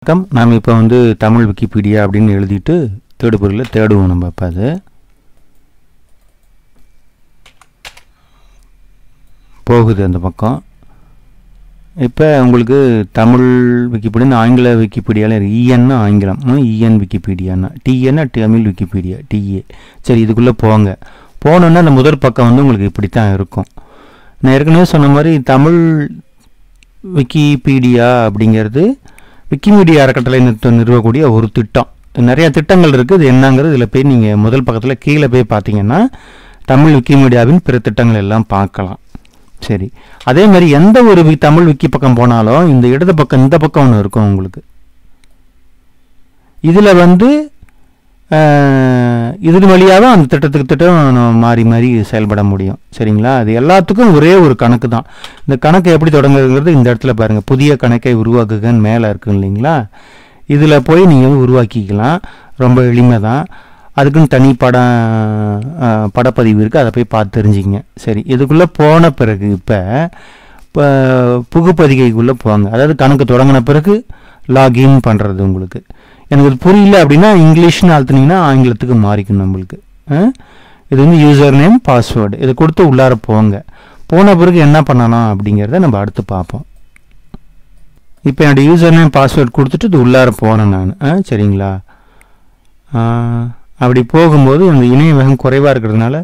வணக்கம் நாம் இப்போ வந்து தமிழ் விக்கிபீடியா அப்படின்னு எழுதிட்டு தேடுபொருளில் தேடுவோம் நம்ம இப்போ அது போகுது அந்த பக்கம் இப்போ உங்களுக்கு தமிழ் விக்கிபீடியா ஆங்கில விக்கிபீடியாவில் இருக்கு இஎன்னு ஆங்கிலம் இஎன் விக்கிபீடியான்னா டிஎன்னா தமிழ் விக்கிபீடியா டிஏ சரி இதுக்குள்ளே போங்க போனோன்னா அந்த முதல் பக்கம் வந்து உங்களுக்கு இப்படி தான் இருக்கும் நான் ஏற்கனவே சொன்ன மாதிரி தமிழ் விக்கிபீடியா அப்படிங்கிறது விக்கிமீடியா அறக்கட்டளை நிறுத்த நிறுவக்கூடிய ஒரு திட்டம் நிறைய திட்டங்கள் இருக்குது இது என்னங்கிறது இதில் போய் நீங்கள் முதல் பக்கத்தில் கீழே போய் பார்த்தீங்கன்னா தமிழ் விக்கிமீடியாவின் பிற திட்டங்கள் எல்லாம் பார்க்கலாம் சரி அதே மாதிரி எந்த ஒரு வி- தமிழ் விக்கி பக்கம் போனாலும் இந்த இடது பக்கம் இந்த பக்கம் ஒன்று இருக்கும் உங்களுக்கு இதில் வந்து அஹ், இதன் வழியாக தான் அந்த திட்டத்துக்கு திட்டம் நம்ம மாறி மாறி செயல்பட முடியும் சரிங்களா அது எல்லாத்துக்கும் ஒரே ஒரு கணக்கு தான் இந்த கணக்கு எப்படி தொடங்குறது இந்த இடத்துல பாருங்கள் புதிய கணக்கை உருவாக்குகன்னு மேலே இருக்கு இல்லைங்களா இதில் போய் நீங்கள் உருவாக்கிக்கலாம் ரொம்ப எளிமை தான் அதுக்குன்னு தனி படம் அஹ், படப்பதிவு இருக்குது அதை போய் பார்த்து தெரிஞ்சுங்க சரி இதுக்குள்ளே போன பிறகு இப்போ இப்போ புகுப்பதிகைக்குள்ளே போங்க அதாவது கணக்கு தொடங்கின பிறகு லாகின் பண்ணுறது உங்களுக்கு எனக்கு இது புரியல அப்படின்னா இங்கிலீஷ்னு அழுத்துனீங்கன்னா ஆங்கிலத்துக்கு மாறிக்கும் நம்மளுக்கு ஆ? இது வந்து யூசர் நேம் பாஸ்வேர்டு இதை கொடுத்து உள்ளார போங்க போன பிறகு என்ன பண்ணணும் அப்படிங்கிறத நம்ம அடுத்து பார்ப்போம் இப்போ என்னோட யூசர் நேம் பாஸ்வேர்டு கொடுத்துட்டு இது உள்ளார போனேன் நான் ஆ சரிங்களா ஆ, அப்படி போகும்போது அந்த இணைய வேகம் குறைவாக இருக்கிறதுனால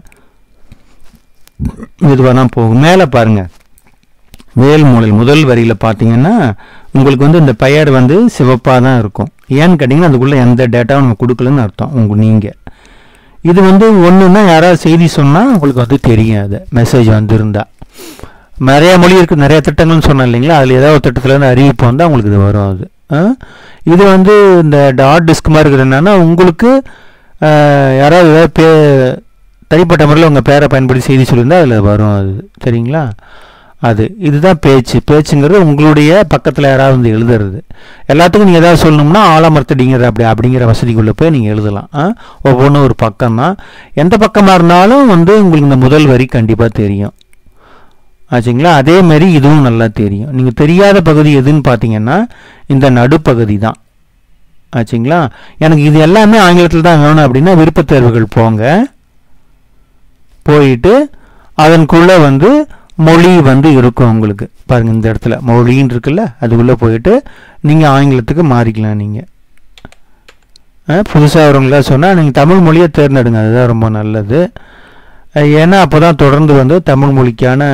மெதுவாக தான் போகும் மேலே பாருங்கள் வேல் மூலையில் முதல் வரியில் பார்த்தீங்கன்னா உங்களுக்கு வந்து இந்த பெயர் வந்து சிவப்பாக தான் இருக்கும் ஏன்னு கேட்டிங்கன்னா அதுக்குள்ளே எந்த டேட்டாவும் நம்ம கொடுக்கலன்னு அர்த்தம் உங்க நீங்கள் இது வந்து ஒன்றுன்னா யாராவது செய்தி சொன்னால் உங்களுக்கு வந்து தெரியும் அது மெசேஜ் வந்திருந்தா நிறைய மொழி இருக்குது நிறைய திட்டங்கள்னு சொன்னேன் இல்லைங்களா அதில் ஏதாவது ஒரு திட்டத்துல இருந்து அறிவிப்பு வந்தால் உங்களுக்கு இது வரும் அது ஆ? இது வந்து இந்த டாட் டிஸ்க் மாதிரி இருக்குது என்னன்னா உங்களுக்கு ஆ, யாராவது ஏதாவது பே தனிப்பட்ட முறையில் உங்கள் பேரை பயன்படுத்தி செய்தி சொல்லியிருந்தா அதில் வரும் அது சரிங்களா அது இதுதான் பேச்சு பேச்சுங்கிறது உங்களுடைய பக்கத்தில் யாராவது வந்து எழுதுறது எல்லாத்துக்கும் நீங்கள் ஏதாவது சொல்லணும்னா ஆலமர்த்தடிங்கிற அப்படி அப்படிங்கிற வசதிக்குள்ளே போய் நீங்கள் எழுதலாம் ஆ? ஒவ்வொன்றும் ஒரு பக்கம் தான் எந்த பக்கமாக இருந்தாலும் வந்து உங்களுக்கு இந்த முதல் வரி கண்டிப்பாக தெரியும் ஆச்சுங்களா அதே மாதிரி இதுவும் நல்லா தெரியும் நீங்கள் தெரியாத பகுதி எதுன்னு பார்த்தீங்கன்னா இந்த நடுப்பகுதி தான் ஆச்சுங்களா எனக்கு இது எல்லாமே ஆங்கிலத்தில் தான் வேணும் அப்படின்னா விருப்பத் தேர்வுகள் போங்க போயிட்டு அதனுக்குள்ளே வந்து மொழி வந்து இருக்கும் உங்களுக்கு பாருங்க இந்த இடத்துல மொழின்னு இருக்குல்ல அதுக்குள்ளே போயிட்டு நீங்கள் ஆங்கிலத்துக்கு மாறிக்கலாம் நீங்கள் புதுசாக வரவங்களா சொன்னால் நீங்கள் தமிழ் மொழியை தேர்ந்தெடுங்க அதுதான் ரொம்ப நல்லது அஹ் ஏன்னா அப்போ தான் தொடர்ந்து வந்து தமிழ் மொழிக்கான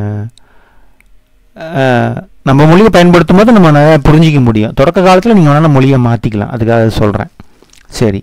அஹ், நம்ம மொழியை பயன்படுத்தும் போது நம்ம நிறையா புரிஞ்சிக்க முடியும் தொடக்க காலத்தில் நீங்கள் வேணால் மொழியை மாற்றிக்கலாம் அதுக்காக சொல்கிறேன் சரி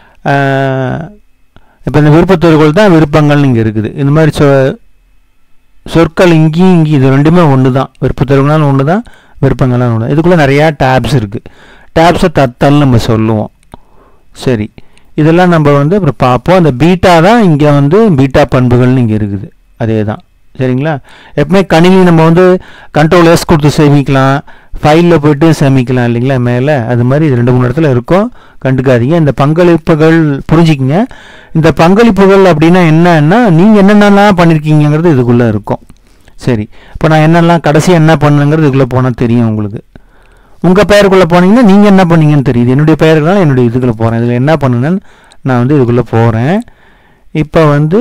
இப்போ இந்த விருப்பத்தோர்கள் தான் விருப்பங்கள்னு இங்கே இருக்குது இந்த மாதிரி சொ சொற்கள் இங்கேயும் இங்கேயும் இது ரெண்டுமே ஒன்று தான் விருப்பத்தோர்கள்னாலும் ஒன்று தான் விருப்பங்கள்லாம் ஒன்று இதுக்குள்ளே நிறையா டேப்ஸ் இருக்குது டேப்ஸை தத்தல் நம்ம சொல்லுவோம் சரி இதெல்லாம் நம்ம வந்து அப்புறம் பார்ப்போம் அந்த பீட்டா தான் இங்கே வந்து பீட்டா பண்புகள்னு இங்கே இருக்குது அதே தான் சரிங்களா எப்பவுமே கணினி நம்ம வந்து கண்ட்ரோல் எஸ் கொடுத்து சேமிக்கலாம் ஃபைலில் போயிட்டு சேமிக்கலாம் இல்லைங்களா மேலே அது மாதிரி இது ரெண்டு மூணு இடத்துல இருக்கும் கண்டுக்காதீங்க இந்த பங்களிப்புகள் புரிஞ்சுக்கிங்க இந்த பங்களிப்புகள் அப்படின்னா என்னன்னா நீங்கள் என்னென்னலாம் பண்ணியிருக்கீங்கிறது இதுக்குள்ளே இருக்கும் சரி இப்போ நான் என்னெல்லாம் கடைசியாக என்ன பண்ணுங்கிறது இதுக்குள்ளே போனால் தெரியும் உங்களுக்கு உங்கள் பெயருக்குள்ளே போனீங்கன்னா நீங்கள் என்ன பண்ணீங்கன்னு தெரியுது என்னுடைய பெயருக்குனால என்னுடைய இதுக்குள்ளே போகிறேன் இதில் என்ன பண்ணுனேன்னு நான் வந்து இதுக்குள்ளே போகிறேன் இப்போ வந்து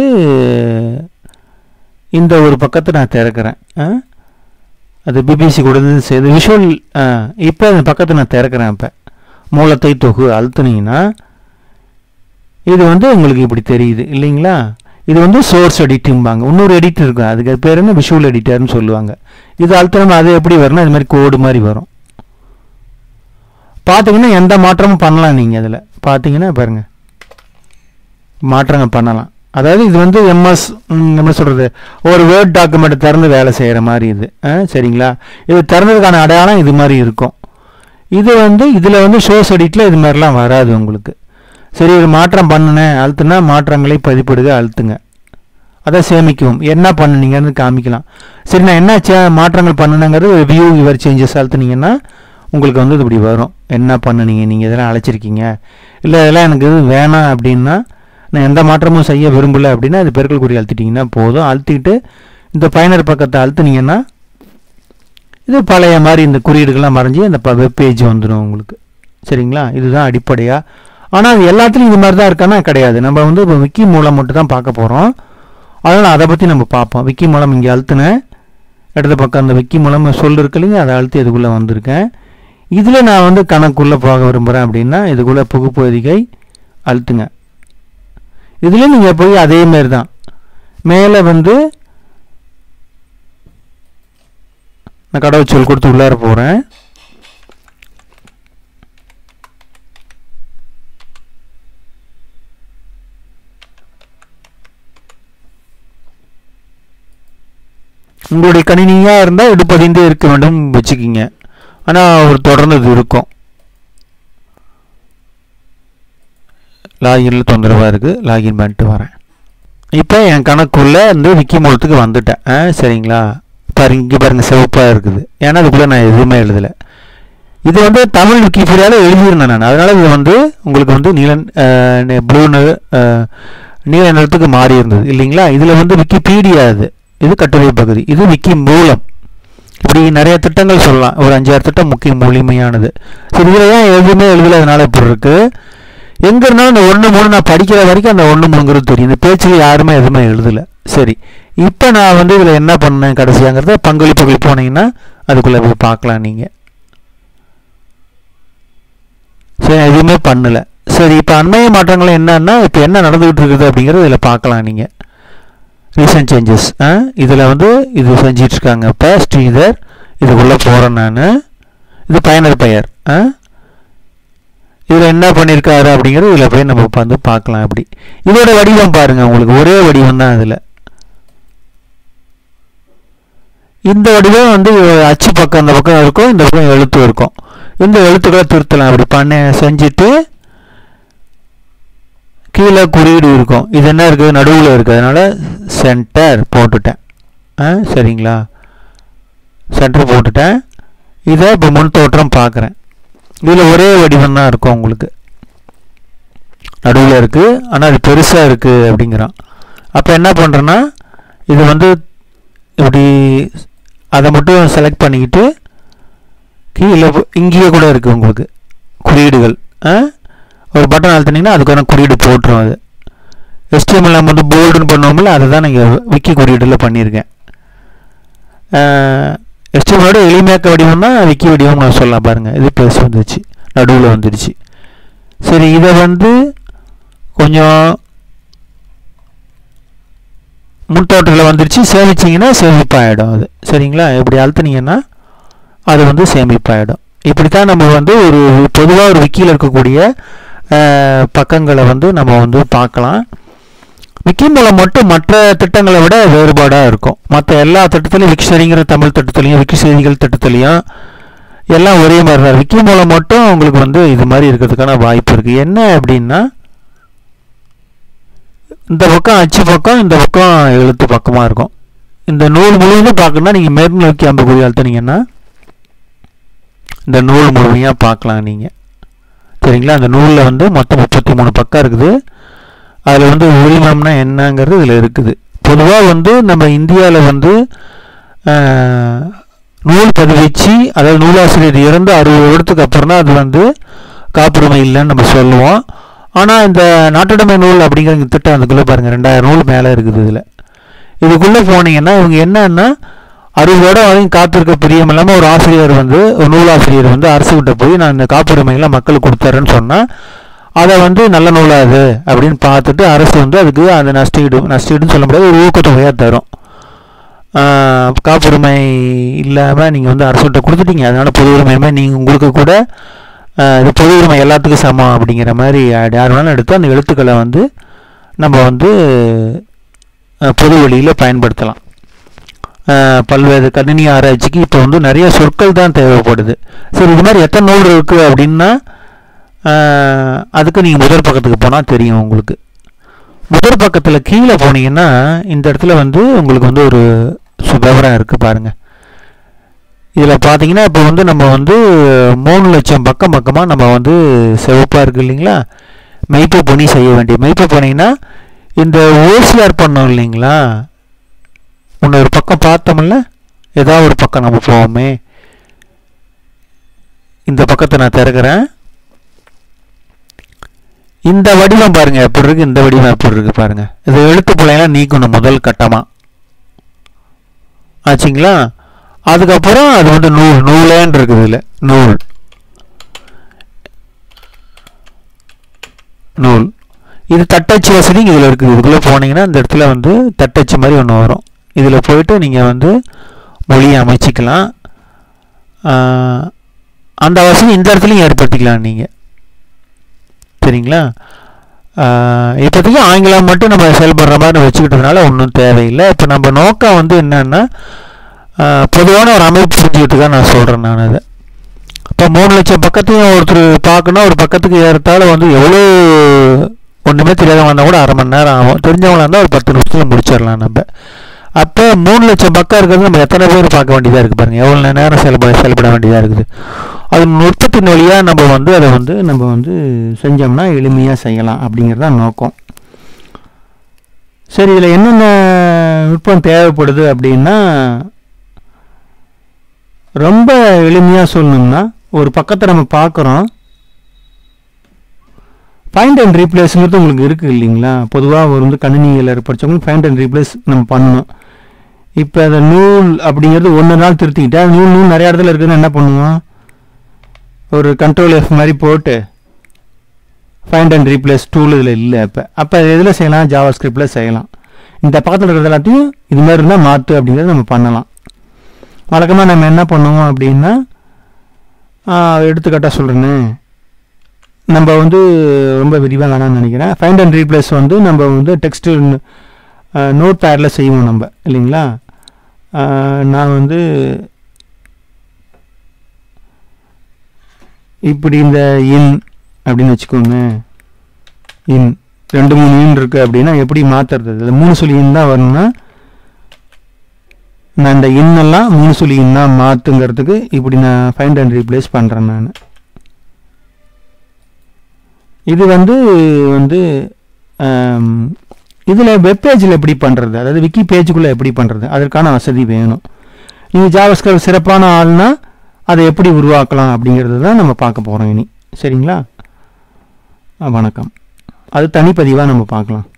இந்த ஒரு பக்கத்தை நான் திறக்கிறேன் ஆ? அது பிபிசி கூட இருந்து செய்து விஷுவல் இப்போ இந்த பக்கத்தை நான் திறக்கிறேன் இப்போ மூலத்தை தொகு அழுத்துனீங்கன்னா இது வந்து உங்களுக்கு இப்படி தெரியுது இல்லைங்களா இது வந்து சோர்ஸ் எடிட்டிங்பாங்க இன்னொரு எடிட் இருக்கும் அதுக்கு பேர் என்ன விஷுவல் எடிட்டர்னு சொல்லுவாங்க இது அழுத்தணும் அது எப்படி வரும்னா இது மாதிரி கோடு மாதிரி வரும் பார்த்தீங்கன்னா எந்த மாற்றமும் பண்ணலாம் நீங்கள் அதில் பார்த்தீங்கன்னா பாருங்கள் மாற்றங்கள் பண்ணலாம் அதாவது இது வந்து எம்எஸ் என்ன சொல்கிறது ஒரு வேர்ட் டாக்குமெண்ட் திறந்து வேலை செய்கிற மாதிரி இது ஆ, சரிங்களா இது திறந்ததுக்கான அடையாளம் இது மாதிரி இருக்கும் இது வந்து இதில் வந்து ஷோஸ் எடிட்டில் இது மாதிரிலாம் வராது உங்களுக்கு சரி ஒரு மாற்றம் பண்ணினேன் அழுத்துனா மாற்றங்களை பதிப்பிடுக அழுத்துங்க அதை சேமிக்கவும் என்ன பண்ணுனீங்கன்னு காமிக்கலாம் சரி நான் என்ன சே- மாற்றங்கள் பண்ணினேங்கிறது வியூ யுவர் சேஞ்சஸ் அழுத்துனீங்கன்னா உங்களுக்கு வந்து இது இப்படி வரும் என்ன பண்ணுனீங்க நீங்கள் இதெல்லாம் அழைச்சிருக்கீங்க இல்லை இதெல்லாம் எனக்கு இது வேணாம் அப்படின்னா நான் எந்த மாற்றமும் செய்ய விரும்பல அப்படின்னா அது பெருக்கல் குறி அழுத்திட்டிங்கன்னா போதும் அழுத்திட்டு இந்த பயனர் பக்கத்தை அழுத்துனீங்கன்னா இது பழைய மாதிரி இந்த குறியீடுகள்லாம் மறைஞ்சி அந்த வெப் பேஜ் வந்துடும் உங்களுக்கு சரிங்களா இதுதான் அடிப்படையாக ஆனால் அது எல்லாத்துலேயும் இது மாதிரி தான் இருக்கானா கிடையாது நம்ம வந்து இப்போ விக்கி மூலம் மட்டும் தான் பார்க்க போகிறோம் அதனால் அதை பற்றி நம்ம பார்ப்போம் விக்கி மூலம் இங்கே அழுத்தினேன் இடது பக்கம் அந்த விக்கி மூலம் சொல் இருக்கு இல்லைங்க அதை அழுத்தி இதுக்குள்ளே வந்திருக்கேன் இதில் நான் வந்து கணக்குள்ளே போக விரும்புகிறேன் அப்படின்னா இதுக்குள்ளே புகுப்பதிகை அழுத்துங்க இதுலேயும் நீங்கள் போய் அதே மாதிரி தான் மேலே வந்து நான் கடவுச்சொல் கொடுத்து உள்ளார போகிறேன் உங்களுடைய கணினியாக இருந்தால் எடுப்பதின்றே இருக்க வேண்டும் வச்சுக்கிங்க ஆனால் ஒரு தொடர்ந்து இது இருக்கும் லாகின்ல தொந்தரவாக இருக்குது லாகின் பண்ணிட்டு வரேன் இப்போ என் கணக்குள்ளே வந்து விக்கி மூலத்துக்கு வந்துட்டேன் ஆ சரிங்களா பாருங்க இங்கே பாருங்கள் சிவப்பாக இருக்குது ஏன்னா அதுக்குள்ளே நான் எதுவுமே எழுதலை இது வந்து தமிழ் விக்கிபீடியாவில் எழுதியிருந்தேன் நான் அதனால் இது வந்து உங்களுக்கு வந்து நீல ப்ளூ நீல நிறத்துக்கு மாறி இருந்தது இல்லைங்களா இதில் வந்து விக்கிபீடியா இது இது கட்டுரை பகுதி இது விக்கி மூலம் இப்படி நிறைய திட்டங்கள் சொல்லலாம் ஒரு அஞ்சாறு திட்டம் முக்கிய மூலியமையானது சரி இதில் ஏன் எதுவுமே எழுதலை அதனால் இப்படி இருக்குது எங்கே இருந்தாலும் இந்த ஒன்று மூணு நான் படிக்கிற வரைக்கும் அந்த ஒன்று மூணுங்கிறது தெரியும் இந்த பேச்சில் யாருமே எதுவுமே எழுதலை சரி இப்போ நான் வந்து இதில் என்ன பண்ணேன் கடைசியாங்கிறத பங்களிப்புகள் போனீங்கன்னா அதுக்குள்ளே போய் பார்க்கலாம் நீங்கள் சரி எதுவுமே பண்ணலை சரி இப்போ அண்மைய மாற்றங்கள் என்னன்னா இப்போ என்ன நடந்துகிட்டு இருக்குது அப்படிங்கிறது இதில் பார்க்கலாம் நீங்கள் ரீசன்ட் சேஞ்சஸ் இதில் வந்து இது செஞ்சிட்ருக்காங்க இப்போ ஸ்ரீதர் இதுக்குள்ளே போகிறேன் நான் இது பயனர் பெயர் இதில் என்ன பண்ணியிருக்காரு அப்படிங்கிறது இதில் போய் நம்ம வந்து பார்க்கலாம் அப்படி இதோட வடிவம் பாருங்கள் உங்களுக்கு ஒரே வடிவம் தான் அதில் இந்த வடிவம் வந்து அச்சு பக்கம் அந்த பக்கம் இருக்கும் இந்த பக்கம் எழுத்து இருக்கும் இந்த எழுத்துக்களை திருத்தலாம் அப்படி பண்ண செஞ்சுட்டு கீழே குறியீடு இருக்கும் இது என்ன இருக்குது நடுவில் இருக்குது அதனால் சென்டர் போட்டுட்டேன் ஆ சரிங்களா சென்டர் போட்டுட்டேன் இதை இப்போ முன் தோற்றம் பார்க்குறேன் இதில் ஒரே வடிவம் தான் இருக்கும் உங்களுக்கு நடுவில் இருக்குது ஆனால் அது பெருசாக இருக்குது அப்படிங்கிறான் அப்போ என்ன பண்ணுறேன்னா இது வந்து இப்படி அதை மட்டும் செலக்ட் பண்ணிக்கிட்டு கீழே இங்கேயே கூட இருக்குது உங்களுக்கு குறியீடுகள் ஒரு பட்டன் அழுத்தினீங்கன்னா அதுக்கான குறியீடு போட்டுரும் அது எஸ்டிஎம்எல் நம்ம வந்து போல்டுன்னு பண்ணுவோம்ல அதை தான் நீங்கள் விக்கி குறியீடில் பண்ணியிருக்கேன் எஸ்டிஎம்எலோட எளிமையாக்க வடிவம் தான் விக்கி வடிவம் நான் சொல்லலாம் பாருங்கள் இது பேச வந்துருச்சு நடுவில் வந்துடுச்சு சரி இதை வந்து கொஞ்சம் முன்தோட்டத்தில் வந்துருச்சு சேமிச்சிங்கன்னா சேமிப்பாயிடும் அது சரிங்களா இப்படி அழுத்துனீங்கன்னா அது வந்து சேமிப்பாயிடும் இப்படி தான் நம்ம வந்து ஒரு பொதுவாக ஒரு விக்கியில் இருக்கக்கூடிய பக்கங்களை வந்து நம்ம வந்து பார்க்கலாம் விக்கி மூலம் மட்டும் மற்ற திட்டங்களை விட வேறுபாடாக இருக்கும் மற்ற எல்லா திட்டத்துலையும் விக்ஷனரிங்கிற தமிழ் திட்டத்துலையும் விக்கி செய்திகள் திட்டத்துலையும் எல்லாம் ஒரே மாதிரி தான் விக்கி மூலம் மட்டும் உங்களுக்கு வந்து இது மாதிரி இருக்கிறதுக்கான வாய்ப்பு இருக்குது என்ன அப்படின்னா இந்த பக்கம் அச்சு பக்கம் இந்த பக்கம் எழுத்து பக்கமாக இருக்கும் இந்த நூல் முழுவதும் பார்க்கணுன்னா நீங்கள் மேற்கு நோக்கி அம்புக்குறி அழுத்தினீங்கன்னா இந்த நூல் முழுமையாக பார்க்கலாம் நீங்கள் சரிங்களா அந்த நூலில் வந்து மொத்தம் முப்பத்தி மூணு பக்கம் இருக்குது அதில் வந்து உரிமம்னா என்னங்கிறது இதில் இருக்குது பொதுவாக வந்து நம்ம இந்தியாவில் வந்து நூல் பதிவச்சு அதாவது நூலாசிரியர் இறந்து அறுபது வருடத்துக்கு அப்புறம் தான் அது வந்து காப்புரிமை இல்லைன்னு நம்ம சொல்லுவோம் ஆனால் இந்த நாட்டுடைமை நூல் அப்படிங்கிற இந்த திட்டம் அதுக்குள்ளே பாருங்கள் ரெண்டாயிரம் நூல் மேலே இருக்குது இதில் இதுக்குள்ளே போனீங்கன்னா இவங்க என்னன்னா அறுபது வருடம் வரையும் காத்திருக்க பிரியம் இல்லாமல் ஒரு ஆசிரியர் வந்து ஒரு நூலாசிரியர் வந்து அரசுகிட்ட போய் நான் இந்த காப்புரிமைகளை மக்களுக்கு கொடுத்துறேன்னு சொன்னால் அதை வந்து நல்ல நூலாக அது அப்படின்னு பார்த்துட்டு அரசு வந்து அதுக்கு அந்த நஷ்டீடு நஷ்டீடுன்னு சொல்ல முடியாது ஒரு ஊக்கத்தொகையாக தரும் காப்புரிமை இல்லாமல் நீங்கள் வந்து அரசுகிட்ட கொடுத்துட்டீங்க அதனால் பொது உரிமையுமே நீங்கள் உங்களுக்கு கூட இது பொது உரிமை எல்லாத்துக்கும் சமம் அப்படிங்கிற மாதிரி யார் வேணாலும் எடுத்து அந்த எழுத்துக்களை வந்து நம்ம வந்து பொது வழியில் பயன்படுத்தலாம் பல்வேறு கணினி ஆராய்ச்சிக்கு இப்போ வந்து நிறைய சொற்கள் தான் தேவைப்படுது சரி இது மாதிரி எத்தனை நூல் இருக்குது அப்படின்னா அதுக்கு நீங்கள் முதல் பக்கத்துக்கு போனால் தெரியும் உங்களுக்கு முதல் பக்கத்தில் கீழே போனீங்கன்னா இந்த இடத்துல வந்து உங்களுக்கு வந்து ஒரு விவரம் இருக்குது பாருங்கள் இதில் பார்த்தீங்கன்னா இப்போ வந்து நம்ம வந்து மூணு லட்சம் பக்கம் பக்கமாக நம்ம வந்து சிவப்பாக இருக்குது இல்லைங்களா மெய்ப்பு பணி செய்ய வேண்டிய மெய்ப்பு பணினா இந்த ஓசிஆர் பண்ணோம் இல்லைங்களா முன்ன ஒரு பக்கம் பார்த்தோம்ல ஏதாவது ஒரு பக்கம் நம்ம போவோமே இந்த பக்கத்தை நான் திறக்கிறேன் இந்த வடிவம் பாருங்க எப்படி இருக்கு இந்த வடிவம் எப்படி இருக்கு பாருங்க இது எழுத்து பிள்ளைங்களாம் நீக்கணும் முதல் கட்டமா ஆச்சுங்களா அதுக்கப்புறம் அது வந்து நூல் நூலேன்னு இருக்குது இல்லை நூல் நூல் இது தட்டச்சு வசதி இதில் இருக்குது இதுக்குள்ளே போனீங்கன்னா இந்த இடத்துல வந்து தட்டச்சு மாதிரி ஒன்று வரும் இதில் போயிட்டு நீங்கள் வந்து மொழியை அமைச்சிக்கலாம் ஆஹ், அந்த வசதி இந்த இடத்துலையும் ஏற்படுத்திக்கலாம் நீங்கள் சரிங்களா ஆஹ், இப்போதைக்கு ஆங்கிலம் மட்டும் நம்ம செயல்படுற மாதிரி வச்சுக்கிட்டதுனால ஒன்றும் தேவையில்லை இப்போ நம்ம நோக்கம் வந்து என்னன்னா ஆஹ், பொதுவான ஒரு அமைப்பு புரிஞ்சுக்கிறதுக்காக நான் சொல்கிறேன் நான் அதை இப்போ மூணு லட்சம் பக்கத்தையும் ஒருத்தர் பார்க்கணும் ஒரு பக்கத்துக்கு ஏறத்தாழ வந்து எவ்வளோ ஒன்றுமே தெரியாதவங்க இருந்தால் கூட அரை மணி நேரம் ஆகும் தெரிஞ்சவங்களா இருந்தால் ஒரு பத்து நிமிஷத்தில் முடிச்சிடலாம் நம்ம அப்போ மூணு லட்சம் பக்கம் இருக்கிறது நம்ம எத்தனை பேர் பார்க்க வேண்டியதாக இருக்குது பாருங்கள் எவ்வளோ நேரம் செயல்பட செயல்பட வேண்டியதாக இருக்குது அது நுட்பத்தின் வழியாக நம்ம வந்து அதை வந்து நம்ம வந்து செஞ்சோம்னா எளிமையாக செய்யலாம் அப்படிங்கிறது தான் நோக்கம் சரி இதில் என்னென்ன நுட்பம் தேவைப்படுது அப்படின்னா ரொம்ப எளிமையாக சொல்லணும்னா ஒரு பக்கத்தை நம்ம பார்க்குறோம் ஃபைண்ட் அண்ட் ரீப்ளேஸுங்கிறது உங்களுக்கு இருக்குது இல்லைங்களா பொதுவாக ஒரு வந்து கணினியில் படித்தவங்களுக்கு ஃபைண்ட் அண்ட் ரீப்ளேஸ் நம்ம பண்ணணும் இப்போ அந்த நூல் அப்படிங்கிறது ஒன்று நாள் திருத்திக்கிட்டா நூல் நூல் நிறைய இடத்துல இருக்குதுன்னு என்ன பண்ணுவோம் ஒரு கண்ட்ரோல் எஃப் மாதிரி போட்டு ஃபைண்ட் அண்ட் ரீப்ளேஸ் டூல் இதில் இல்லை இப்போ அப்போ எதில் செய்யலாம் ஜாவா ஸ்கிரிப்டில் செய்யலாம் இந்த பக்கத்தில் இருக்கிறது எல்லாத்தையும் இது மாதிரி இருந்தால் மாற்று அப்படிங்கிறத நம்ம பண்ணலாம் வழக்கமாக நம்ம என்ன பண்ணுவோம் அப்படின்னா எடுத்துக்காட்டாக சொல்கிறேன்னு நம்ம வந்து ரொம்ப விரிவாக வேணாம்னு நினைக்கிறேன் ஃபைண்ட் அண்ட் ரீப்ளேஸ் வந்து நம்ம வந்து டெக்ஸ்ட் நோட் பேடில் செய்வோம் நம்ம இல்லைங்களா ஆஹ் நான் வந்து இப்படி இந்த இன் அப்படின்னு வச்சுக்கோங்க இன் ரெண்டு மூணு இன் இருக்குது அப்படின்னா எப்படி மாற்றுறது இது மூணு சொல்லி இன் தான் வரணும்னா நான் இந்த இன்னெல்லாம் மூணு சொல்லி இன்னா மாற்றுங்கிறதுக்கு இப்படி நான் ஃபைண்ட் அண்ட் ரீப்ளேஸ் பண்ணுறேன் நான் இது வந்து வந்து இதில் வெப்பேஜில் எப்படி பண்ணுறது அதாவது விக்கி பேஜுக்குள்ளே எப்படி பண்ணுறது அதற்கான வசதி வேணும் நீங்கள் ஜாவஸ்கிரிப்ட் சிறப்பான ஆள்னா அதை எப்படி உருவாக்கலாம் அப்படிங்கிறது தான் நம்ம பார்க்க போகிறோம் இனி சரிங்களா ஆ, வணக்கம் அது தனிப்பதிவாக நம்ம பார்க்கலாம்